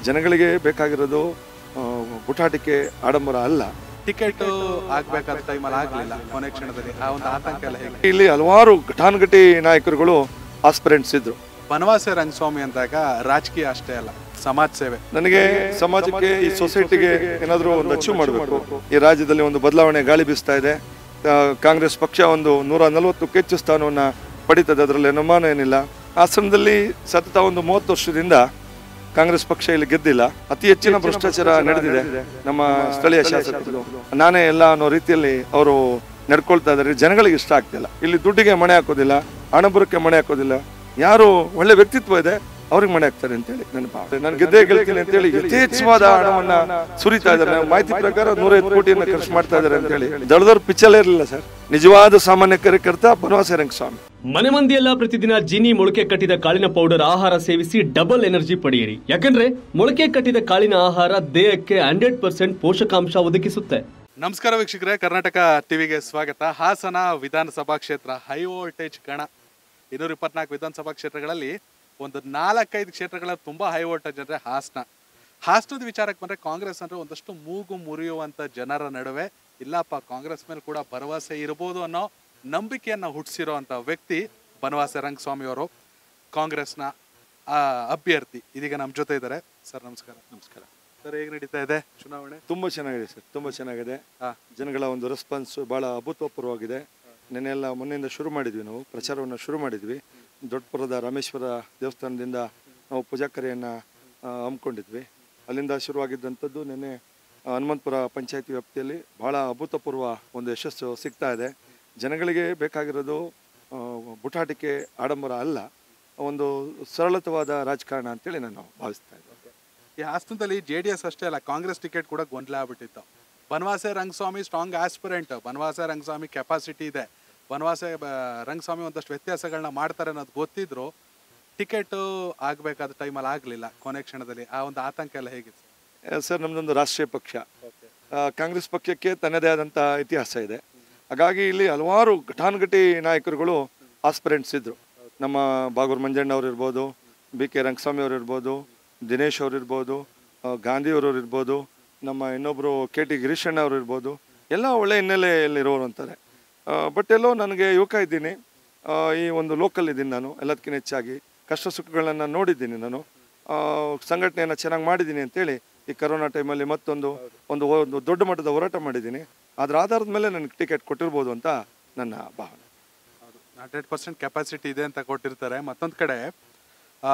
ಜನಗಳಿಗೆ ಬೇಕಾಗಿರೋದು ಆ, ಬುಟಾಟಿಕೆ ಆಡಂಬರ ಅಲ್ಲ ಟಿಕೆಟ್ ಆಗ್ಬೇಕಾದ ಟೈಮಲ್ಲಿ ಆಗ್ಲಿಲ್ಲ ಕೊನೆ ಕ್ಷಣದಲ್ಲಿ ಆ ಒಂದು ಆತಂಕ ಎಲ್ಲ ಹೇಗೆ ಇಲ್ಲಿ ಹಲವಾರು ಘಟಾನುಘಟಿ ನಾಯಕರುಗಳು ಆಸ್ಪಿರೆಂಟ್ಸ್ ಇದ್ರು ಬನವಾಸ ರಂಗಸ್ವಾಮಿ ಅಂದಾಗ ರಾಜಕೀಯ ಅಷ್ಟೇ ಅಲ್ಲ ಸಮಾಜ ಸೇವೆ ನನಗೆ ಸಮಾಜಕ್ಕೆ ಈ ಸೊಸೈಟಿಗೆ ಏನಾದರೂ ಒಂದು ಅಚೀವ್ ಮಾಡಬೇಕು ಈ ರಾಜ್ಯದಲ್ಲಿ ಒಂದು ಬದಲಾವಣೆ ಗಾಳಿ ಬೀಸ್ತಾ ಇದೆ ಆ, ಕಾಂಗ್ರೆಸ್ ಪಕ್ಷ ಒಂದು ನೂರ ನಲವತ್ತಕ್ಕೂ ಹೆಚ್ಚು ಸ್ಥಾನವನ್ನು ಪಡೀತದೆ ಅದರಲ್ಲಿ ಅನುಮಾನ ಏನಿಲ್ಲ ಹಾಸನದಲ್ಲಿ ಸತತ ಒಂದು ಮೂವತ್ತು ವರ್ಷದಿಂದ ಕಾಂಗ್ರೆಸ್ ಪಕ್ಷ ಇಲ್ಲಿ ಗೆದ್ದಿಲ್ಲ ಅತಿ ಹೆಚ್ಚಿನ ಭ್ರಷ್ಟಾಚಾರ ನಡೆದಿದೆ ನಮ್ಮ ಸ್ಥಳೀಯ ಶಾಸಕರು ನಾನೇ ಎಲ್ಲ ಅನ್ನೋ ರೀತಿಯಲ್ಲಿ ಅವರು ನಡ್ಕೊಳ್ತಾ ಇದ್ದಾರೆ ಜನಗಳಿಗೆ ಇಷ್ಟ ಆಗ್ತಿಲ್ಲ ಇಲ್ಲಿ ದುಡ್ಡಿಗೆ ಮಣೆ ಹಾಕೋದಿಲ್ಲ ಹಣಬರಕ್ಕೆ ಮಣೆ ಹಾಕೋದಿಲ್ಲ ಯಾರು ಒಳ್ಳೆ ವ್ಯಕ್ತಿತ್ವ ಇದೆ ಅವ್ರಿಗೆ ಮಣೆ ಹಾಕ್ತಾರೆ ಅಂತೇಳಿ ನನ್ನ ಭಾವನೆ ನಾನು ಗೆದ್ದೇ ಗೆಲ್ತೀನಿ ಅಂತೇಳಿ ಯಥೇಚ್ಛವಾದ ಹಣವನ್ನ ಸುರಿತಾ ಇದ್ದಾರೆ ನಮ್ಮ ಮಾಹಿತಿ ಪ್ರಕಾರ ನೂರೈವತ್ತು ಕೋಟಿಯನ್ನ ಖರ್ಚು ಮಾಡ್ತಾ ಇದ್ದಾರೆ ಅಂತೇಳಿ ದಳದವ್ರು ಪಿಚ್ಚಲ್ಲೇ ಇರಲಿಲ್ಲ ಸರ್ ನಿಜವಾದ ಸಾಮಾನ್ಯ ಕಾರ್ಯಕರ್ತ ಬನವಾಸ ರಂಗಸ್ವಾಮಿ ಮನೆ ಮಂದಿಯೆಲ್ಲ ಪ್ರತಿದಿನ ಜಿನಿ ಮೊಳಕೆ ಕಟ್ಟಿದ ಕಾಳಿನ ಪೌಡರ್ ಆಹಾರ ಸೇವಿಸಿ ಡಬಲ್ ಎನರ್ಜಿ ಪಡೆಯಿರಿ ಯಾಕಂದ್ರೆ ಮೊಳಕೆ ಕಟ್ಟಿದ ಕಾಳಿನ ಆಹಾರ ದೇಹಕ್ಕೆ ಹಂಡ್ರೆಡ್ ಪರ್ಸೆಂಟ್ ಪೋಷಕಾಂಶ ಒದಗಿಸುತ್ತೆ ನಮಸ್ಕಾರ ವೀಕ್ಷಕರೇ ಕರ್ನಾಟಕ ಟಿವಿಗೆ ಸ್ವಾಗತ ಹಾಸನ ವಿಧಾನಸಭಾ ಕ್ಷೇತ್ರ ಹೈ ವೋಲ್ಟೇಜ್ ಕಣ ಇನ್ನೂರ ಇಪ್ಪತ್ನಾಲ್ಕು ವಿಧಾನಸಭಾ ಕ್ಷೇತ್ರಗಳಲ್ಲಿ ಒಂದು ನಾಲ್ಕೈದು ಕ್ಷೇತ್ರಗಳ ತುಂಬಾ ಹೈ ವೋಲ್ಟೇಜ್ ಅಂದ್ರೆ ಹಾಸನ ಹಾಸನದ ವಿಚಾರಕ್ಕೆ ಬಂದ್ರೆ ಕಾಂಗ್ರೆಸ್ ಅಂದ್ರೆ ಒಂದಷ್ಟು ಮೂಗು ಮುರಿಯುವಂತ ಜನರ ನಡುವೆ ಇಲ್ಲಪ್ಪ ಕಾಂಗ್ರೆಸ್ ಮೇಲೆ ಕೂಡ ಭರವಸೆ ಇರಬಹುದು ಅನ್ನೋ ನಂಬಿಕೆಯನ್ನ ಹುಟ್ಟಿಸಿರುವಂತ ವ್ಯಕ್ತಿ ಬನವಾಸ ರಂಗಸ್ವಾಮಿ ಅವರು ಕಾಂಗ್ರೆಸ್ನ ಆ, ಅಭ್ಯರ್ಥಿ ಇದೀಗ ನಮ್ಮ ಜೊತೆ ಇದ್ದಾರೆ ಸರ್ ನಮಸ್ಕಾರ ನಮಸ್ಕಾರ ಸರ್ ಹೇಗೆ ನಡೀತಾ ಇದೆ ಚುನಾವಣೆ ತುಂಬಾ ಚೆನ್ನಾಗಿದೆ ಸರ್ ತುಂಬಾ ಚೆನ್ನಾಗಿದೆ ಹಾ. ಜನಗಳ ಒಂದು ರೆಸ್ಪಾನ್ಸ್ ಬಹಳ ಅಭೂತಪೂರ್ವವಾಗಿದೆ ನೆನ್ನೆಲ್ಲ ಮೊನ್ನೆಯಿಂದ ಶುರು ಮಾಡಿದ್ವಿ ನಾವು ಪ್ರಚಾರವನ್ನು ಶುರು ಮಾಡಿದ್ವಿ ದೊಡ್ಡಪುರದ ರಾಮೇಶ್ವರ ದೇವಸ್ಥಾನದಿಂದ ನಾವು ಪೂಜಾಕರೆಯನ್ನು ಹಮ್ಮಿಕೊಂಡಿದ್ವಿ ಅಲ್ಲಿಂದ ಶುರುವಾಗಿದ್ದಂಥದ್ದು ನಿನ್ನೆ ಆ, ಹನುಮಂತಪುರ ಪಂಚಾಯತಿ ವ್ಯಾಪ್ತಿಯಲ್ಲಿ ಬಹಳ ಅಭೂತಪೂರ್ವ ಒಂದು ಯಶಸ್ಸು ಸಿಗ್ತಾ ಇದೆ ಜನಗಳಿಗೆ ಬೇಕಾಗಿರೋದು ಆ, ಬುಟಾಟಿಕೆ ಆಡಂಬರ ಅಲ್ಲ ಒಂದು ಸರಳತವಾದ ರಾಜಕಾರಣ ಅಂತೇಳಿ ನಾನು ಭಾವಿಸ್ತಾ ಇದ್ದೆ ಈ ಹಾಸನದಲ್ಲಿ ಜೆ ಡಿ ಎಸ್ ಅಷ್ಟೇ ಅಲ್ಲ ಕಾಂಗ್ರೆಸ್ ಟಿಕೆಟ್ ಕೂಡ ಗೊಂದಲ ಆಗ್ಬಿಟ್ಟಿತ್ತು Banavasa Rangaswamy strong aspirant Banavasa Rangaswamy capacity ಇದೆ ಬನವಾಸ ಬ- ರಂಗಸ್ವಾಮಿ ಒಂದಷ್ಟು ವ್ಯತ್ಯಾಸಗಳನ್ನ ಮಾಡ್ತಾರೆ ಅನ್ನೋದು ಗೊತ್ತಿದ್ರು ಟಿಕೆಟ್ ಆಗ್ಬೇಕಾದ ಟೈಮಲ್ಲಿ ಆಗಲಿಲ್ಲ ಕೊನೆ ಕ್ಷಣದಲ್ಲಿ ಆ ಒಂದು ಆತಂಕ ಎಲ್ಲ ಹೇಗಿತ್ತು ಆ, ಸರ್ ನಮ್ಮದೊಂದು ರಾಷ್ಟ್ರೀಯ ಪಕ್ಷ ಆ, ಕಾಂಗ್ರೆಸ್ ಪಕ್ಷಕ್ಕೆ ತನ್ನದೇ ಆದಂಥ ಇತಿಹಾಸ ಇದೆ ಹಾಗಾಗಿ ಇಲ್ಲಿ ಹಲವಾರು ಘಟಾನುಘಟಿ ನಾಯಕರುಗಳು ಆಸ್ಪಿರೆಂಟ್ಸ್ ಇದ್ರು ನಮ್ಮ ಬಾಗೂರ್ ಮಂಜಣ್ಣ ಅವರು ಇರ್ಬೋದು ಬಿ ಕೆ ರಂಗಸ್ವಾಮಿ ಅವರು ಇರ್ಬೋದು ದಿನೇಶ್ ಅವರು ಇರ್ಬೋದು ಆ, ಗಾಂಧಿ ಅವರು ಇರ್ಬೋದು ನಮ್ಮ ಇನ್ನೊಬ್ಬರು ಕೆ ಟಿ ಗಿರೀಶಣ್ಣ ಅವರು ಇರ್ಬೋದು ಎಲ್ಲ ಒಳ್ಳೆ ಹಿನ್ನೆಲೆಯಲ್ಲಿರೋರು ಅಂತಾರೆ ಬಟ್ ಎಲ್ಲೋ ನನಗೆ ಯುವಕ ಇದ್ದೀನಿ ಆ, ಈ ಒಂದು ಲೋಕಲ್ ಇದ್ದೀನಿ ನಾನು ಎಲ್ಲದಕ್ಕಿಂತ ಹೆಚ್ಚಾಗಿ ಕಷ್ಟ ಸುಖಗಳನ್ನು ನೋಡಿದ್ದೀನಿ ನಾನು ಆ, ಸಂಘಟನೆಯನ್ನು ಚೆನ್ನಾಗಿ ಮಾಡಿದ್ದೀನಿ ಅಂತೇಳಿ ಈ ಕರೋನಾ ಟೈಮಲ್ಲಿ ಮತ್ತೊಂದು ಒಂದು ಒಂದು ದೊಡ್ಡ ಮಟ್ಟದ ಹೋರಾಟ ಮಾಡಿದ್ದೀನಿ ಅದರ ಆಧಾರದ ಮೇಲೆ ನನಗೆ ಟಿಕೆಟ್ ಕೊಟ್ಟಿರ್ಬೋದು ಅಂತ ನನ್ನ ಭಾವನೆ ಹೌದು ಹಂಡ್ರೆಡ್ ಪರ್ಸೆಂಟ್ ಕೆಪಾಸಿಟಿ ಇದೆ ಅಂತ ಕೊಟ್ಟಿರ್ತಾರೆ ಮತ್ತೊಂದು ಕಡೆ ಆ,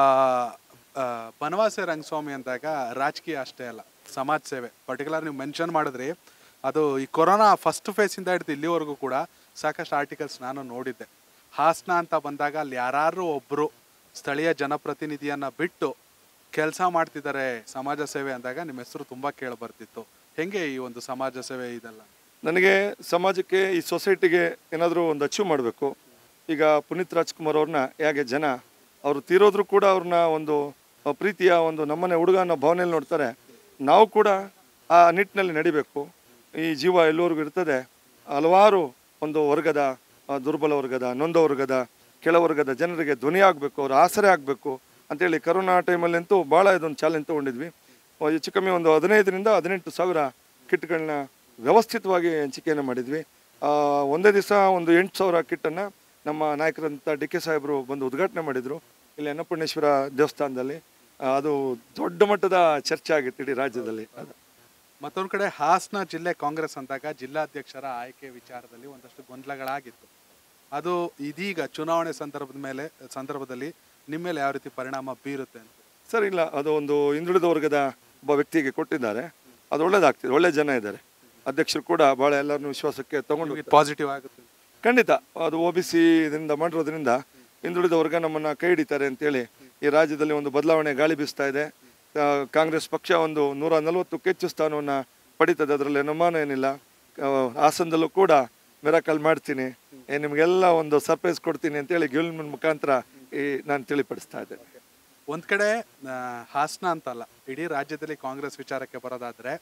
ಆ, ಬನವಾಸ ರಂಗಸ್ವಾಮಿ ಅಂದಾಗ ರಾಜಕೀಯ ಅಷ್ಟೇ ಅಲ್ಲ ಸಮಾಜ ಸೇವೆ ಪರ್ಟಿಕ್ಯುಲರ್ ನೀವು ಮೆನ್ಷನ್ ಮಾಡಿದ್ರಿ ಅದು ಈ ಕೊರೋನಾ ಫಸ್ಟ್ ಫೇಸಿಂದ ಹಿಡಿದು ಇಲ್ಲಿವರೆಗೂ ಕೂಡ ಸಾಕಷ್ಟು ಆರ್ಟಿಕಲ್ಸ್ ನಾನು ನೋಡಿದ್ದೆ ಹಾಸನ ಅಂತ ಬಂದಾಗ ಅಲ್ಲಿ ಯಾರು ಒಬ್ಬರು ಸ್ಥಳೀಯ ಜನಪ್ರತಿನಿಧಿಯನ್ನ ಬಿಟ್ಟು ಕೆಲಸ ಮಾಡ್ತಿದ್ದಾರೆ ಸಮಾಜ ಸೇವೆ ಅಂದಾಗ ನಿಮ್ಮ ಹೆಸರು ತುಂಬ ಕೇಳಿ ಬರ್ತಿತ್ತು ಹೆಂಗೆ ಈ ಒಂದು ಸಮಾಜ ಸೇವೆ ಇದೆಲ್ಲ ನನಗೆ ಸಮಾಜಕ್ಕೆ ಈ ಸೊಸೈಟಿಗೆ ಏನಾದರೂ ಒಂದು ಅಚೀವ್ ಮಾಡಬೇಕು ಈಗ ಪುನೀತ್ ರಾಜ್ಕುಮಾರ್ ಅವ್ರನ್ನ ಹೇಗೆ ಜನ ಅವರು ತೀರೋದ್ರೂ ಕೂಡ ಅವ್ರನ್ನ ಒಂದು ಆ, ಪ್ರೀತಿಯ ಒಂದು ನಮ್ಮನೆ ಹುಡುಗ ಅನ್ನೋ ಭಾವನೆಯಲ್ಲಿ ನೋಡ್ತಾರೆ ನಾವು ಕೂಡ ಆ ನಿಟ್ಟಿನಲ್ಲಿ ನಡಿಬೇಕು ಈ ಜೀವ ಎಲ್ಲರಿಗೂ ಇರ್ತದೆ ಹಲವಾರು ಒಂದು ವರ್ಗದ ಆ, ದುರ್ಬಲ ವರ್ಗದ ನೊಂದ ವರ್ಗದ ಕೆಳವರ್ಗದ ಜನರಿಗೆ ಧ್ವನಿ ಆಗಬೇಕು ಅವ್ರ ಆಸರೆ ಆಗಬೇಕು ಅಂತೇಳಿ ಕರೋನಾ ಟೈಮಲ್ಲಂತೂ ಭಾಳ ಇದೊಂದು ಚಾಲೆಂಜ್ ತೊಗೊಂಡಿದ್ವಿ ಆ, ಹೆಚ್ಚು ಕಮ್ಮಿ ಒಂದು ಹದಿನೈದರಿಂದ ಹದಿನೆಂಟು ಸಾವಿರ ಕಿಟ್ಗಳನ್ನ ವ್ಯವಸ್ಥಿತವಾಗಿ ಹಂಚಿಕೆಯನ್ನು ಮಾಡಿದ್ವಿ ಆ, ಒಂದೇ ದಿವಸ ಒಂದು ಎಂಟು ಸಾವಿರ ಕಿಟ್ಟನ್ನು ನಮ್ಮ ನಾಯಕರಂತ ಡಿ ಕೆ ಸಾಹೇಬರು ಬಂದು ಉದ್ಘಾಟನೆ ಮಾಡಿದರು ಇಲ್ಲಿ ಅನ್ನಪೂರ್ಣೇಶ್ವರ ದೇವಸ್ಥಾನದಲ್ಲಿ ಆ, ಅದು ದೊಡ್ಡ ಮಟ್ಟದ ಚರ್ಚೆ ಆಗಿತ್ತು ಇಡೀ ರಾಜ್ಯದಲ್ಲಿ ಅದು ಮತ್ತೊಂದು ಕಡೆ ಹಾಸನ ಜಿಲ್ಲೆ ಕಾಂಗ್ರೆಸ್ ಅಂದಾಗ ಜಿಲ್ಲಾಧ್ಯಕ್ಷರ ಆಯ್ಕೆ ವಿಚಾರದಲ್ಲಿ ಒಂದಷ್ಟು ಗೊಂದಲಗಳಾಗಿತ್ತು ಅದು ಇದೀಗ ಚುನಾವಣೆ ಸಂದರ್ಭದ ಮೇಲೆ ಸಂದರ್ಭದಲ್ಲಿ ನಿಮ್ಮ ಮೇಲೆ ಯಾವ ರೀತಿ ಪರಿಣಾಮ ಬೀರುತ್ತೆ ಅಂತ ಸರ್ ಇಲ್ಲ ಅದು ಒಂದು ಹಿಂದುಳಿದ ವರ್ಗದ ಒಬ್ಬ ವ್ಯಕ್ತಿಗೆ ಕೊಟ್ಟಿದ್ದಾರೆ ಅದು ಒಳ್ಳೇದಾಗ್ತಿದೆ ಒಳ್ಳೆ ಜನ ಇದ್ದಾರೆ ಅಧ್ಯಕ್ಷರು ಕೂಡ ಭಾಳ ಎಲ್ಲರನ್ನೂ ವಿಶ್ವಾಸಕ್ಕೆ ತಗೊಂಡು ಪಾಸಿಟಿವ್ ಆಗುತ್ತೆ ಖಂಡಿತ ಅದು ಒ ಬಿ ಸಿ ಇದರಿಂದ ಮಾಡಿರೋದ್ರಿಂದ ಹಿಂದುಳಿದ ವರ್ಗ ನಮ್ಮನ್ನು ಕೈ ಹಿಡಿತಾರೆ ಅಂತೇಳಿ ಈ ರಾಜ್ಯದಲ್ಲಿ ಒಂದು ಬದಲಾವಣೆ ಗಾಳಿ ಬೀಸ್ತಾ ಇದೆ ಆ, ಕಾಂಗ್ರೆಸ್ ಪಕ್ಷ ಒಂದು ನೂರ ನಲವತ್ತಕ್ಕೂ ಹೆಚ್ಚು ಸ್ಥಾನವನ್ನು ಪಡೀತದೆ ಅದರಲ್ಲಿ ಅನುಮಾನ ಏನಿಲ್ಲ ಆ, ಹಾಸನದಲ್ಲೂ ಕೂಡ ಮಿರಾಕಲ್ ಮಾಡ್ತೀನಿ ಏ, ನಿಮಗೆಲ್ಲ ಒಂದು ಸರ್ಪ್ರೈಸ್ ಕೊಡ್ತೀನಿ ಅಂತೇಳಿ ಗೆಲುವಿನ ಮುಖಾಂತರ ಈ ನಾನು ತಿಳಿಪಡಿಸ್ತಾ ಇದ್ದೇನೆ ಒಂದ್ ಕಡೆ ಆ, ಹಾಸನ ಅಂತಲ್ಲ ಇಡೀ ರಾಜ್ಯದಲ್ಲಿ ಕಾಂಗ್ರೆಸ್ ವಿಚಾರಕ್ಕೆ ಬರೋದಾದ್ರೆ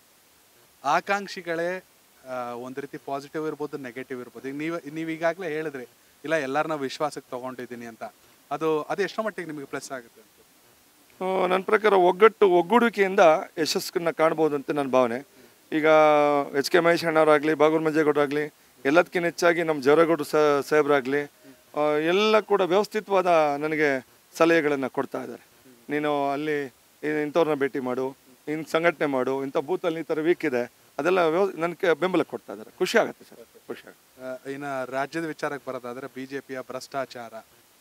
ಆಕಾಂಕ್ಷಿಗಳೇ ಆ, ಒಂದ್ ರೀತಿ ಪಾಸಿಟಿವ್ ಇರ್ಬೋದು ನೆಗೆಟಿವ್ ಇರ್ಬೋದು ಈಗ ನೀವು ನೀವು ಈಗಾಗಲೇ ಹೇಳಿದ್ರಿ ಇಲ್ಲ ಎಲ್ಲರನ್ನ ವಿಶ್ವಾಸಕ್ಕೆ ತಗೊಂಡಿದ್ದೀನಿ ಅಂತ ಅದು ಅದು ಎಷ್ಟೋ ಮಟ್ಟಿಗೆ ನಿಮಗೆ ಪ್ಲಸ್ ಆಗುತ್ತೆ ಅಂತ ನನ್ನ ಪ್ರಕಾರ ಒಗ್ಗಟ್ಟು ಒಗ್ಗೂಡುವಿಕೆಯಿಂದ ಯಶಸ್ಸನ್ನ ಕಾಣ್ಬೋದು ಅಂತ ನನ್ನ ಭಾವನೆ ಈಗ ಎಚ್ ಕೆ ಮಹೇಶ್ ಅಣ್ಣವರಾಗಲಿ ಬಾಗೂರ್ ಮಂಜೇಗೌಡರಾಗಲಿ ಎಲ್ಲದಕ್ಕಿಂತ ಹೆಚ್ಚಾಗಿ ನಮ್ಮ ಜವರೇಗೌಡರು ಸ ಸಾಹೇಬ್ರಾಗಲಿ ಆ, ಎಲ್ಲ ಕೂಡ ವ್ಯವಸ್ಥಿತವಾದ ನನಗೆ ಸಲಹೆಗಳನ್ನು ಕೊಡ್ತಾ ಇದ್ದಾರೆ ನೀನು ಅಲ್ಲಿ ಇ- ಇಂಥವ್ರನ್ನ ಭೇಟಿ ಮಾಡು ಇನ್ನು ಸಂಘಟನೆ ಮಾಡು ಇಂಥ ಬೂತಲ್ಲಿ ಈ ಥರ ವೀಕ್ ಇದೆ ಅದೆಲ್ಲ ವ್ಯವ ನನಗೆ ಬೆಂಬಲ ಕೊಡ್ತಾ ಇದ್ದಾರೆ ಖುಷಿ ಆಗುತ್ತೆ ಸರ್ ಖುಷಿ ಆಗುತ್ತೆ ಆ, ಇನ್ನ ರಾಜ್ಯದ ವಿಚಾರಕ್ಕೆ ಬರೋದಾದ್ರೆ ಬಿಜೆಪಿಯ ಭ್ರಷ್ಟಾಚಾರ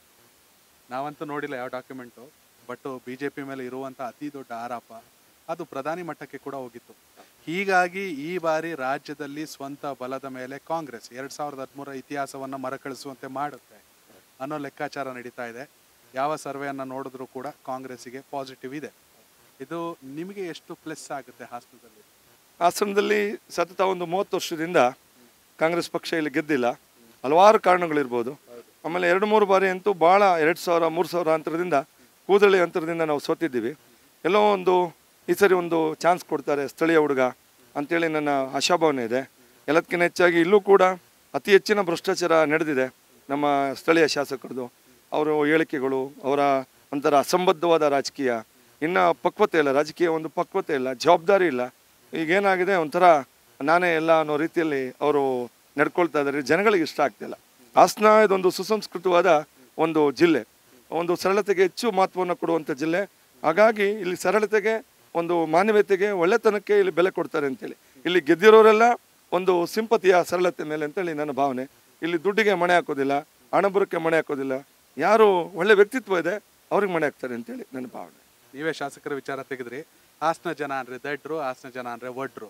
ನಾವಂತೂ ನೋಡಿಲ್ಲ ಯಾವ ಡಾಕ್ಯುಮೆಂಟು ಬಟ್ ಬಿಜೆಪಿ ಮೇಲೆ ಇರುವಂತ ಅತಿ ದೊಡ್ಡ ಆರೋಪ ಅದು ಪ್ರಧಾನಿ ಮಟ್ಟಕ್ಕೆ ಕೂಡ ಹೋಗಿತ್ತು ಹೀಗಾಗಿ ಈ ಬಾರಿ ರಾಜ್ಯದಲ್ಲಿ ಸ್ವಂತ ಬಲದ ಮೇಲೆ ಕಾಂಗ್ರೆಸ್ ಎರಡ್ ಸಾವಿರದ ಹದಿಮೂರ ಇತಿಹಾಸವನ್ನ ಮರುಕಳಿಸುವಂತೆ ಮಾಡುತ್ತೆ ಅನ್ನೋ ಲೆಕ್ಕಾಚಾರ ನಡೀತಾ ಇದೆ ಯಾವ ಸರ್ವೆಯನ್ನ ನೋಡಿದ್ರು ಕೂಡ ಕಾಂಗ್ರೆಸ್ಸಿಗೆ ಪಾಸಿಟಿವ್ ಇದೆ ಇದು ನಿಮಗೆ ಎಷ್ಟು ಪ್ಲಸ್ ಆಗುತ್ತೆ ಹಾಸನದಲ್ಲಿ ಹಾಸನದಲ್ಲಿ ಸತತ ಒಂದು ಮೂವತ್ತು ವರ್ಷದಿಂದ ಕಾಂಗ್ರೆಸ್ ಪಕ್ಷ ಇಲ್ಲಿ ಗೆದ್ದಿಲ್ಲ ಹಲವಾರು ಕಾರಣಗಳಿರ್ಬೋದು ಆಮೇಲೆ ಎರಡು ಮೂರು ಬಾರಿ ಅಂತೂ ಭಾಳ ಎರಡು ಸಾವಿರ ಮೂರು ಸಾವಿರ ಅಂತರದಿಂದ ಕೂದಳಿ ಅಂತರದಿಂದ ನಾವು ಸೋತಿದ್ದೀವಿ ಎಲ್ಲೋ ಒಂದು ಈ ಸರಿ ಒಂದು ಚಾನ್ಸ್ ಕೊಡ್ತಾರೆ ಸ್ಥಳೀಯ ಹುಡುಗ ಅಂತೇಳಿ ನನ್ನ ಆಶಾಭಾವನೆ ಇದೆ ಎಲ್ಲದಕ್ಕಿಂತ ಹೆಚ್ಚಾಗಿ ಇಲ್ಲೂ ಕೂಡ ಅತಿ ಹೆಚ್ಚಿನ ಭ್ರಷ್ಟಾಚಾರ ನಡೆದಿದೆ ನಮ್ಮ ಸ್ಥಳೀಯ ಶಾಸಕರದು ಅವರ ಹೇಳಿಕೆಗಳು ಅವರ ಒಂಥರ ಅಸಂಬದ್ಧವಾದ ರಾಜಕೀಯ ಇನ್ನು ಪಕ್ವತೆ ಇಲ್ಲ ರಾಜಕೀಯ ಒಂದು ಪಕ್ವತೆ ಇಲ್ಲ ಜವಾಬ್ದಾರಿ ಇಲ್ಲ ಈಗೇನಾಗಿದೆ ಒಂಥರ ನಾನೇ ಎಲ್ಲ ಅನ್ನೋ ರೀತಿಯಲ್ಲಿ ಅವರು ನಡ್ಕೊಳ್ತಾ ಇದ್ದಾರೆ ಜನಗಳಿಗೆ ಇಷ್ಟ ಆಗ್ತಿಲ್ಲ ಹಾಸನ ಇದೊಂದು ಸುಸಂಸ್ಕೃತವಾದ ಒಂದು ಜಿಲ್ಲೆ ಒಂದು ಸರಳತೆಗೆ ಹೆಚ್ಚು ಮಹತ್ವವನ್ನು ಕೊಡುವಂಥ ಜಿಲ್ಲೆ ಹಾಗಾಗಿ ಇಲ್ಲಿ ಸರಳತೆಗೆ ಒಂದು ಮಾನವೀಯತೆಗೆ ಒಳ್ಳೆತನಕ್ಕೆ ಇಲ್ಲಿ ಬೆಲೆ ಕೊಡ್ತಾರೆ ಅಂತೇಳಿ ಇಲ್ಲಿ ಗೆದ್ದಿರೋರೆಲ್ಲ ಒಂದು ಸಿಂಪತಿಯ ಸರಳತೆ ಮೇಲೆ ಅಂತೇಳಿ ನನ್ನ ಭಾವನೆ ಇಲ್ಲಿ ದುಡ್ಡಿಗೆ ಮಣೆ ಹಾಕೋದಿಲ್ಲ ಹಣಬರಕ್ಕೆ ಮಣೆ ಹಾಕೋದಿಲ್ಲ ಯಾರು ಒಳ್ಳೆ ವ್ಯಕ್ತಿತ್ವ ಇದೆ ಅವ್ರಿಗೆ ಮಣೆ ಹಾಕ್ತಾರೆ ಅಂತೇಳಿ ನನ್ನ ಭಾವನೆ ನೀವೇ ಶಾಸಕರ ವಿಚಾರ ತೆಗೆದ್ರಿ ಹಾಸನ ಜನ ಅಂದ್ರೆ ದಡ್ರು ಹಾಸನ ಜನ ಅಂದ್ರೆ ಒಡ್ರು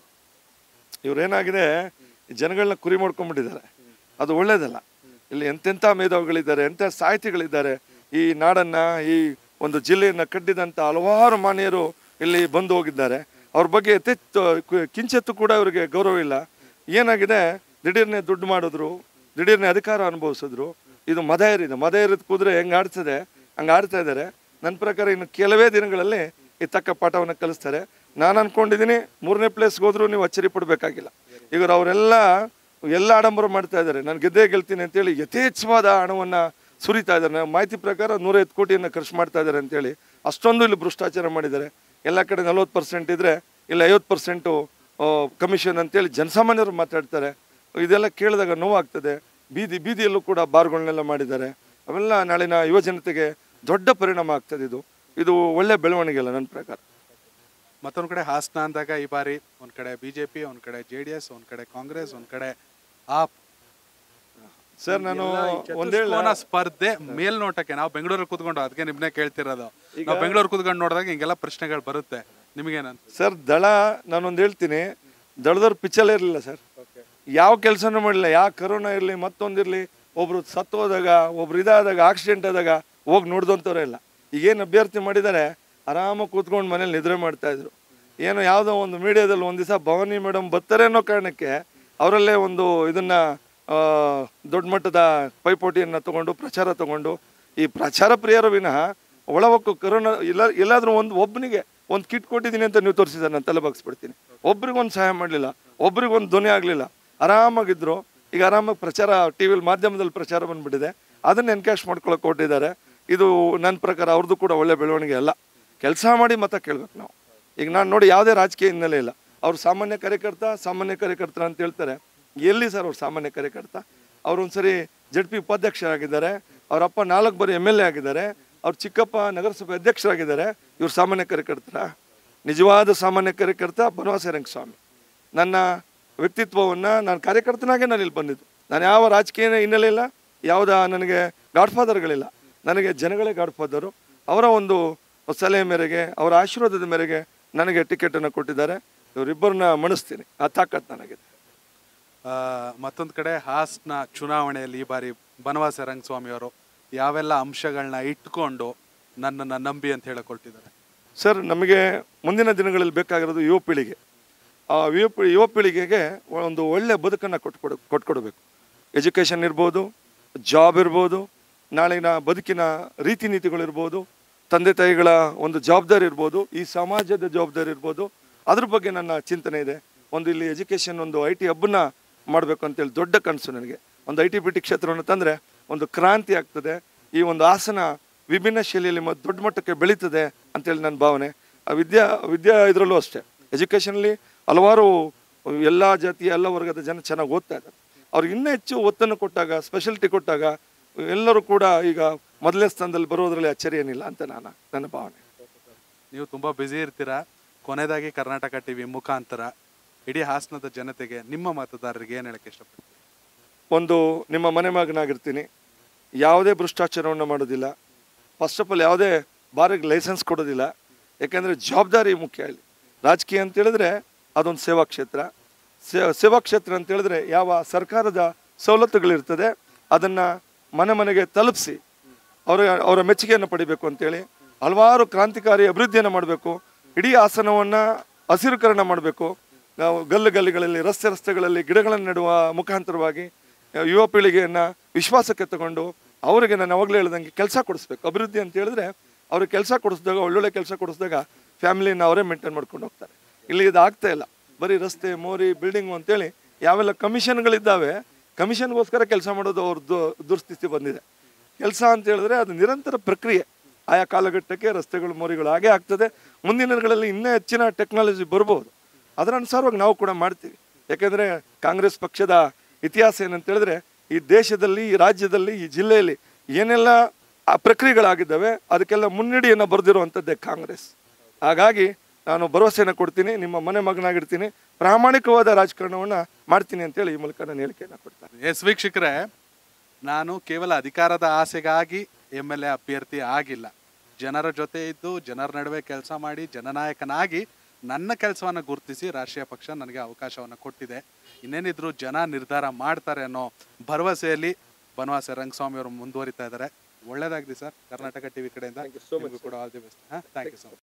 ಇವ್ರೇನಾಗಿದೆ ಜನಗಳನ್ನ ಕುರಿ ಮಾಡ್ಕೊಂಡ್ಬಿಟ್ಟಿದ್ದಾರೆ ಅದು ಒಳ್ಳೇದಲ್ಲ ಇಲ್ಲಿ ಎಂತೆಂಥ ಮೇಧಾವಿಗಳಿದ್ದಾರೆ ಎಂಥ ಸಾಹಿತಿಗಳಿದ್ದಾರೆ ಈ ನಾಡನ್ನ ಈ ಒಂದು ಜಿಲ್ಲೆಯನ್ನ ಕಟ್ಟಿದಂಥ ಹಲವಾರು ಮಾನ್ಯರು ಇಲ್ಲಿ ಬಂದು ಹೋಗಿದ್ದಾರೆ ಅವ್ರ ಬಗ್ಗೆ ಯಥೇಚ್ಛ ಕು- ಕಿಂಚಿತ್ತು ಕೂಡ ಇವರಿಗೆ ಗೌರವ ಇಲ್ಲ ಏನಾಗಿದೆ ದಿಢೀರ್ನೆ ದುಡ್ಡು ಮಾಡಿದ್ರು ದಿಢೀರ್ನೆ ಅಧಿಕಾರ ಅನುಭವಿಸಿದ್ರು ಇದು ಮದ ಏರಿದೆ ಮದ ಏರಿದ ಕೂದ್ರೆ ಹೆಂಗೆ ಆಡ್ತದೆ ಹಂಗೆ ಆಡ್ತಾ ಇದ್ದಾರೆ ನನ್ನ ಪ್ರಕಾರ ಇನ್ನು ಕೆಲವೇ ದಿನಗಳಲ್ಲಿ ಈ ತಕ್ಕ ಪಾಠವನ್ನು ಕಲಿಸ್ತಾರೆ ನಾನು ಅನ್ಕೊಂಡಿದ್ದೀನಿ ಮೂರನೇ ಪ್ಲೇಸ್ಗೆ ಹೋದ್ರೂ ನೀವು ಅಚ್ಚರಿ ಪಡಬೇಕಾಗಿಲ್ಲ ಈಗ ಅವರೆಲ್ಲ ಎಲ್ಲ ಆಡಂಬರ ಮಾಡ್ತಾ ಇದ್ದಾರೆ ನಾನು ಗೆದ್ದೇ ಗೆಲ್ತೀನಿ ಅಂತೇಳಿ ಯಥೇಚ್ಛವಾದ ಹಣವನ್ನು ಸುರಿತಾ ಇದ್ದಾರೆ ನಾವು ಮಾಹಿತಿ ಪ್ರಕಾರ ನೂರೈವತ್ತು ಕೋಟಿಯನ್ನು ಖರ್ಚು ಮಾಡ್ತಾ ಇದ್ದಾರೆ ಅಂತೇಳಿ ಅಷ್ಟೊಂದು ಇಲ್ಲಿ ಭ್ರಷ್ಟಾಚಾರ ಮಾಡಿದ್ದಾರೆ ಎಲ್ಲ ಕಡೆ ನಲ್ವತ್ತು ಪರ್ಸೆಂಟ್ ಇದ್ರೆ ಇಲ್ಲಿ ಐವತ್ತು ಪರ್ಸೆಂಟು ಕಮಿಷನ್ ಅಂತೇಳಿ ಜನಸಾಮಾನ್ಯರು ಮಾತಾಡ್ತಾರೆ ಇದೆಲ್ಲ ಕೇಳಿದಾಗ ನೋವಾಗ್ತದೆ ಬೀದಿ ಬೀದಿಯಲ್ಲೂ ಕೂಡ ಬಾರ್ಗಳನ್ನೆಲ್ಲ ಮಾಡಿದ್ದಾರೆ ಅವೆಲ್ಲ ನಾಳಿನ ಯುವ ಜನತೆಗೆ ದೊಡ್ಡ ಪರಿಣಾಮ ಆಗ್ತದೆ ಇದು ಇದು ಒಳ್ಳೆ ಬೆಳವಣಿಗೆ ಅಲ್ಲ ನನ್ನ ಪ್ರಕಾರ ಮತ್ತೊಂದ್ ಕಡೆ ಹಾಸನ ಅಂದಾಗ ಈ ಬಾರಿ ಒಂದ್ ಕಡೆ ಬಿಜೆಪಿ ಒಂದ್ ಕಡೆ ಜೆ ಡಿ ಎಸ್ ಒಂದ್ ಕಡೆ ಕಾಂಗ್ರೆಸ್ ಒಂದ್ ಕಡೆ ಆಪ್ ಸರ್ ನಾನು ಒಂದೇ ಚತುಷ್ಕೋನ ಸ್ಪರ್ಧೆ ಮೇಲ್ನೋಟಕ್ಕೆ ನಾವು ಬೆಂಗಳೂರಲ್ಲಿ ಕೂತ್ಕೊಂಡು ಅದಕ್ಕೆ ನಿಮ್ನೆ ಕೇಳ್ತಿರೋದು ನಾವು ಬೆಂಗಳೂರು ಕೂತ್ಕೊಂಡು ನೋಡಿದಾಗ ಹಿಂಗೆಲ್ಲ ಪ್ರಶ್ನೆಗಳು ಬರುತ್ತೆ ನಿಮಗೇನಂತ ಸರ್ ದಳ ನಾನೊಂದು ಹೇಳ್ತೀನಿ ದಳದವ್ರು ಪಿಚ್ಚಲ್ಲೇ ಇರಲಿಲ್ಲ ಸರ್ ಯಾವ ಕೆಲಸನೂ ಮಾಡಲಿಲ್ಲ ಯಾವ ಕರೋನಾ ಇರಲಿ ಮತ್ತೊಂದಿರಲಿ ಒಬ್ರು ಸತ್ತು ಹೋದಾಗ ಒಬ್ರು ಇದಾದಾಗ ಆಕ್ಸಿಡೆಂಟ್ ಆದಾಗ ಹೋಗಿ ನೋಡ್ದಂಥವ್ರೇ ಇಲ್ಲ ಈಗೇನು ಅಭ್ಯರ್ಥಿ ಮಾಡಿದ್ದಾರೆ ಆರಾಮಾಗಿ ಕೂತ್ಕೊಂಡು ಮನೇಲಿ ನಿದ್ರೆ ಮಾಡ್ತಾ ಇದ್ರು ಏನೋ ಯಾವುದೋ ಒಂದು ಮೀಡಿಯಾದಲ್ಲಿ ಒಂದು ದಿವಸ ಭವಾನಿ ಮೇಡಮ್ ಬರ್ತಾರೆ ಅನ್ನೋ ಕಾರಣಕ್ಕೆ ಅವರಲ್ಲೇ ಒಂದು ಇದನ್ನ ಆ, ದೊಡ್ಡ ಮಟ್ಟದ ಪೈಪೋಟಿಯನ್ನು ತಗೊಂಡು ಪ್ರಚಾರ ತಗೊಂಡು ಈ ಪ್ರಚಾರ ಪ್ರಿಯರು ವಿನಃ ಒಳವಕ್ಕು ಕರೋನಾ ಇಲ್ಲ ಎಲ್ಲಾದ್ರೂ ಒಂದು ಒಬ್ಬನಿಗೆ ಒಂದು ಕಿಟ್ ಕೊಟ್ಟಿದ್ದೀನಿ ಅಂತ ನೀವು ತೋರಿಸಿದ್ದಾರೆ ನಾನು ತಲೆ ಬಗ್ಸ್ಬಿಡ್ತೀನಿ ಒಬ್ರಿಗೊಂದು ಸಹಾಯ ಮಾಡಲಿಲ್ಲ ಒಬ್ರಿಗೊಂದು ಧ್ವನಿ ಆಗಲಿಲ್ಲ ಆರಾಮಾಗಿದ್ರು ಈಗ ಆರಾಮಾಗಿ ಪ್ರಚಾರ ಟಿ ವಿಲಿ ಮಾಧ್ಯಮದಲ್ಲಿ ಪ್ರಚಾರ ಬಂದ್ಬಿಟ್ಟಿದೆ ಅದನ್ನ ಎನ್ಕ್ಯಾಶ್ ಮಾಡ್ಕೊಳಕ್ಕೆ ಕೊಟ್ಟಿದ್ದಾರೆ ಇದು ನನ್ನ ಪ್ರಕಾರ ಅವ್ರದ್ದು ಕೂಡ ಒಳ್ಳೆ ಬೆಳವಣಿಗೆ ಅಲ್ಲ ಕೆಲಸ ಮಾಡಿ ಮತ ಕೇಳ್ಬೇಕು ನಾವು ಈಗ ನಾನು ನೋಡಿ ಯಾವುದೇ ರಾಜಕೀಯ ಹಿನ್ನೆಲೆ ಇಲ್ಲ ಅವ್ರು ಸಾಮಾನ್ಯ ಕಾರ್ಯಕರ್ತ ಸಾಮಾನ್ಯ ಕಾರ್ಯಕರ್ತ ಅಂತ ಹೇಳ್ತಾರೆ ಎಲ್ಲಿ ಸರ್ ಅವ್ರು ಸಾಮಾನ್ಯ ಕಾರ್ಯಕರ್ತ ಅವ್ರು ಒಂದ್ಸರಿ ಜಡ್ ಪಿ ಉಪಾಧ್ಯಕ್ಷರಾಗಿದ್ದಾರೆ ಅವ್ರ ಅಪ್ಪ ನಾಲ್ಕು ಬಾರಿ ಎಮ್ ಎಲ್ ಎ ಆಗಿದ್ದಾರೆ ಅವ್ರ ಚಿಕ್ಕಪ್ಪ ನಗರಸಭೆ ಅಧ್ಯಕ್ಷರಾಗಿದ್ದಾರೆ ಇವ್ರು ಸಾಮಾನ್ಯ ಕಾರ್ಯಕರ್ತರ ನಿಜವಾದ ಸಾಮಾನ್ಯ ಕಾರ್ಯಕರ್ತ ಬನವಾಸ ರಂಗಸ್ವಾಮಿ ನನ್ನ ವ್ಯಕ್ತಿತ್ವವನ್ನು ನಾನು ಕಾರ್ಯಕರ್ತನಾಗೆ ನಾನು ಇಲ್ಲಿ ಬಂದಿದ್ದು ನಾನು ಯಾವ ರಾಜಕೀಯ ಹಿನ್ನೆಲೆ ಇಲ್ಲ ಯಾವುದ ನನಗೆ ಗಾಡ್ಫಾದರ್ಗಳಿಲ್ಲ ನನಗೆ ಜನಗಳೇ ಗಾಡ್ಫಾದರು ಅವರ ಒಂದು ಸಲಹೆ ಮೇರೆಗೆ ಅವರ ಆಶೀರ್ವಾದದ ಮೇರೆಗೆ ನನಗೆ ಟಿಕೆಟನ್ನು ಕೊಟ್ಟಿದ್ದಾರೆ ಇವರಿಬ್ಬರನ್ನ ಮಣಿಸ್ತೀನಿ ಆ ತಾಕತ್ ನನಗಿದೆ ಆ, ಮತ್ತೊಂದ್ ಕಡೆ ಹಾಸನ ಚುನಾವಣೆಯಲ್ಲಿ ಈ ಬಾರಿ ಬನವಾಸ ರಂಗಸ್ವಾಮಿ ಅವರು ಯಾವೆಲ್ಲ ಅಂಶಗಳನ್ನ ಇಟ್ಕೊಂಡು ನನ್ನನ್ನು ನಂಬಿ ಅಂತ ಹೇಳಿಕೊಳ್ತಿದ್ದಾರೆ ಸರ್ ನಮಗೆ ಮುಂದಿನ ದಿನಗಳಲ್ಲಿ ಬೇಕಾಗಿರೋದು ಯುವ ಪೀಳಿಗೆ ಆ ಯುವ ಪೀಳಿ ಯುವ ಪೀಳಿಗೆಗೆ ಒಂದು ಒಳ್ಳೆಯ ಬದುಕನ್ನು ಕೊಟ್ಕೊಡು ಕೊಟ್ಕೊಡ್ಬೇಕು ಎಜುಕೇಷನ್ ಇರ್ಬೋದು ಜಾಬ್ ಇರ್ಬೋದು ನಾಳಿನ ಬದುಕಿನ ರೀತಿ ನೀತಿಗಳಿರ್ಬೋದು ತಂದೆ ತಾಯಿಗಳ ಒಂದು ಜವಾಬ್ದಾರಿ ಇರ್ಬೋದು ಈ ಸಮಾಜದ ಜವಾಬ್ದಾರಿ ಇರ್ಬೋದು ಅದ್ರ ಬಗ್ಗೆ ನನ್ನ ಚಿಂತನೆ ಇದೆ ಒಂದು ಇಲ್ಲಿ ಎಜುಕೇಷನ್ ಒಂದು ಐ ಟಿ ಹಬ್ಬನ್ನ ಮಾಡಬೇಕು ಅಂತೇಳಿ ದೊಡ್ಡ ಕನಸು ನನಗೆ ಒಂದು ಐ ಟಿ ಬಿ ಟಿ ಕ್ಷೇತ್ರವನ್ನು ತಂದರೆ ಒಂದು ಕ್ರಾಂತಿ ಆಗ್ತದೆ ಈ ಒಂದು ಹಾಸನ ವಿಭಿನ್ನ ಶೈಲಿಯಲ್ಲಿ ಮ- ದೊಡ್ಡ ಮಟ್ಟಕ್ಕೆ ಬೆಳೀತದೆ ಅಂತೇಳಿ ನನ್ನ ಭಾವನೆ ಆ ವಿದ್ಯಾ ವಿದ್ಯಾ ಇದರಲ್ಲೂ ಅಷ್ಟೇ ಎಜುಕೇಷನಲ್ಲಿ ಹಲವಾರು ಎಲ್ಲ ಜಾತಿಯ ಎಲ್ಲ ವರ್ಗದ ಜನ ಚೆನ್ನಾಗಿ ಓದ್ತಾ ಇದ್ದಾರೆ ಅವ್ರಿಗೆ ಇನ್ನೂ ಹೆಚ್ಚು ಒತ್ತನ್ನು ಕೊಟ್ಟಾಗ ಸ್ಪೆಷಾಲಿಟಿ ಕೊಟ್ಟಾಗ ಎಲ್ಲರೂ ಕೂಡ ಈಗ ಮೊದಲನೇ ಸ್ಥಾನದಲ್ಲಿ ಬರೋದ್ರಲ್ಲಿ ಅಚ್ಚರಿ ಏನಿಲ್ಲ ಅಂತ ನಾನು ನನ್ನ ಭಾವನೆ ನೀವು ತುಂಬ ಬ್ಯುಸಿ ಇರ್ತೀರಾ ಕೊನೆಯದಾಗಿ ಕರ್ನಾಟಕ ಟಿವಿ ಮುಖಾಂತರ ಇಡೀ ಹಾಸನದ ಜನತೆಗೆ ನಿಮ್ಮ ಮತದಾರರಿಗೆ ಏನು ಹೇಳಕ್ಕೆ ಇಷ್ಟಪಡ್ತೀವಿ ಒಂದು ನಿಮ್ಮ ಮನೆ ಮಗನಾಗಿರ್ತೀನಿ ಯಾವುದೇ ಭ್ರಷ್ಟಾಚಾರವನ್ನು ಮಾಡೋದಿಲ್ಲ ಫಸ್ಟ್ ಆಫ್ ಆಲ್ ಯಾವುದೇ ಬಾರಿಗೆ ಲೈಸೆನ್ಸ್ ಕೊಡೋದಿಲ್ಲ ಯಾಕೆಂದರೆ ಜವಾಬ್ದಾರಿ ಮುಖ್ಯ ಇಲ್ಲಿ ರಾಜಕೀಯ ಅಂತ ಹೇಳಿದ್ರೆ ಅದೊಂದು ಸೇವಾ ಕ್ಷೇತ್ರ ಸೇ- ಸೇವಾ ಕ್ಷೇತ್ರ ಅಂತ ಹೇಳಿದ್ರೆ ಯಾವ ಸರ್ಕಾರದ ಸವಲತ್ತುಗಳಿರ್ತದೆ ಅದನ್ನು ಮನೆ ಮನೆಗೆ ತಲುಪಿಸಿ ಅವರ ಅವರ ಮೆಚ್ಚುಗೆಯನ್ನು ಪಡಿಬೇಕು ಅಂತೇಳಿ ಹಲವಾರು ಕ್ರಾಂತಿಕಾರಿ ಅಭಿವೃದ್ಧಿಯನ್ನು ಮಾಡಬೇಕು ಇಡೀ ಹಾಸನವನ್ನು ಹಸಿರುಕರಣ ಮಾಡಬೇಕು ನಾವು ಗಲ್ಲು ಗಲ್ಲಿಗಳಲ್ಲಿ ರಸ್ತೆ ರಸ್ತೆಗಳಲ್ಲಿ ಗಿಡಗಳನ್ನು ನೆಡುವ ಮುಖಾಂತರವಾಗಿ ಯುವ ಪೀಳಿಗೆಯನ್ನು ವಿಶ್ವಾಸಕ್ಕೆ ತಗೊಂಡು ಅವರಿಗೆ ನಾನು ಅವಾಗಲೇ ಹೇಳ್ದಂಗೆ ಕೆಲಸ ಕೊಡಿಸ್ಬೇಕು ಅಭಿವೃದ್ಧಿ ಅಂತ ಹೇಳಿದ್ರೆ ಅವ್ರಿಗೆ ಕೆಲಸ ಕೊಡಿಸಿದಾಗ ಒಳ್ಳೊಳ್ಳೆ ಕೆಲಸ ಕೊಡಿಸಿದಾಗ ಫ್ಯಾಮಿಲಿನ ಅವರೇ ಮೇಂಟೈನ್ ಮಾಡ್ಕೊಂಡು ಹೋಗ್ತಾರೆ ಇಲ್ಲಿ ಇದು ಆಗ್ತಾ ಇಲ್ಲ ಬರೀ ರಸ್ತೆ ಮೋರಿ ಬಿಲ್ಡಿಂಗು ಅಂತೇಳಿ ಯಾವೆಲ್ಲ ಕಮಿಷನ್ಗಳಿದ್ದಾವೆ ಕಮಿಷನ್ಗೋಸ್ಕರ ಕೆಲಸ ಮಾಡೋದು ಅವ್ರ ದು- ದುರ್ಸ್ಥಿತಿ ಬಂದಿದೆ ಕೆಲಸ ಅಂತ ಹೇಳಿದ್ರೆ ಅದು ನಿರಂತರ ಪ್ರಕ್ರಿಯೆ ಆಯಾ ಕಾಲಘಟ್ಟಕ್ಕೆ ರಸ್ತೆಗಳು ಮೋರಿಗಳು ಹಾಗೆ ಆಗ್ತದೆ ಮುಂದಿನ ದಿನಗಳಲ್ಲಿ ಇನ್ನೂ ಹೆಚ್ಚಿನ ಟೆಕ್ನಾಲಜಿ ಬರ್ಬೋದು ಅದರ ಅನುಸಾರವಾಗಿ ನಾವು ಕೂಡ ಮಾಡ್ತೀವಿ ಯಾಕೆಂದರೆ ಕಾಂಗ್ರೆಸ್ ಪಕ್ಷದ ಇತಿಹಾಸ ಏನಂತ ಹೇಳಿದ್ರೆ ಈ ದೇಶದಲ್ಲಿ ಈ ರಾಜ್ಯದಲ್ಲಿ ಈ ಜಿಲ್ಲೆಯಲ್ಲಿ ಏನೆಲ್ಲ ಆ ಪ್ರಕ್ರಿಯೆಗಳಾಗಿದ್ದಾವೆ ಅದಕ್ಕೆಲ್ಲ ಮುನ್ನಡಿಯನ್ನು ಬರೆದಿರುವಂಥದ್ದೇ ಕಾಂಗ್ರೆಸ್ ಹಾಗಾಗಿ ನಾನು ಭರವಸೆಯನ್ನು ಕೊಡ್ತೀನಿ ನಿಮ್ಮ ಮನೆ ಮಗನಾಗಿರ್ತೀನಿ ಪ್ರಾಮಾಣಿಕವಾದ ರಾಜಕಾರಣವನ್ನು ಮಾಡ್ತೀನಿ ಅಂತೇಳಿ ಈ ಮೂಲಕ ನಾನು ಹೇಳಿಕೆಯನ್ನು ಕೊಡ್ತೇನೆ ಎಸ್ ವೀಕ್ಷಕರೇ ನಾನು ಕೇವಲ ಅಧಿಕಾರದ ಆಸೆಗಾಗಿ ಎಮ್ ಎಲ್ ಎ ಅಭ್ಯರ್ಥಿ ಆಗಿಲ್ಲ ಜನರ ಜೊತೆ ಇದ್ದು ಜನರ ನಡುವೆ ಕೆಲಸ ಮಾಡಿ ಜನನಾಯಕನಾಗಿ ನನ್ನ ಕೆಲಸವನ್ನು ಗುರುತಿಸಿ ರಾಷ್ಟ್ರೀಯ ಪಕ್ಷ ನನಗೆ ಅವಕಾಶವನ್ನು ಕೊಟ್ಟಿದೆ ಇನ್ನೇನಿದ್ರು ಜನ ನಿರ್ಧಾರ ಮಾಡ್ತಾರೆ ಅನ್ನೋ ಭರವಸೆಯಲ್ಲಿ ಬನವಾಸ ರಂಗಸ್ವಾಮಿ ಅವರು ಮುಂದುವರಿತಾ ಇದ್ದಾರೆ ಒಳ್ಳೇದಾಗಲಿ ಸರ್ ಕರ್ನಾಟಕ ಟಿವಿ ಕಡೆಯಿಂದ ನಿಮ್ಗೂ ಕೂಡ ಆಲ್ ದಿ ಬೆಸ್ಟ್ ಹಾಂ ಥ್ಯಾಂಕ್ ಯು ಸೊ ಮಚ್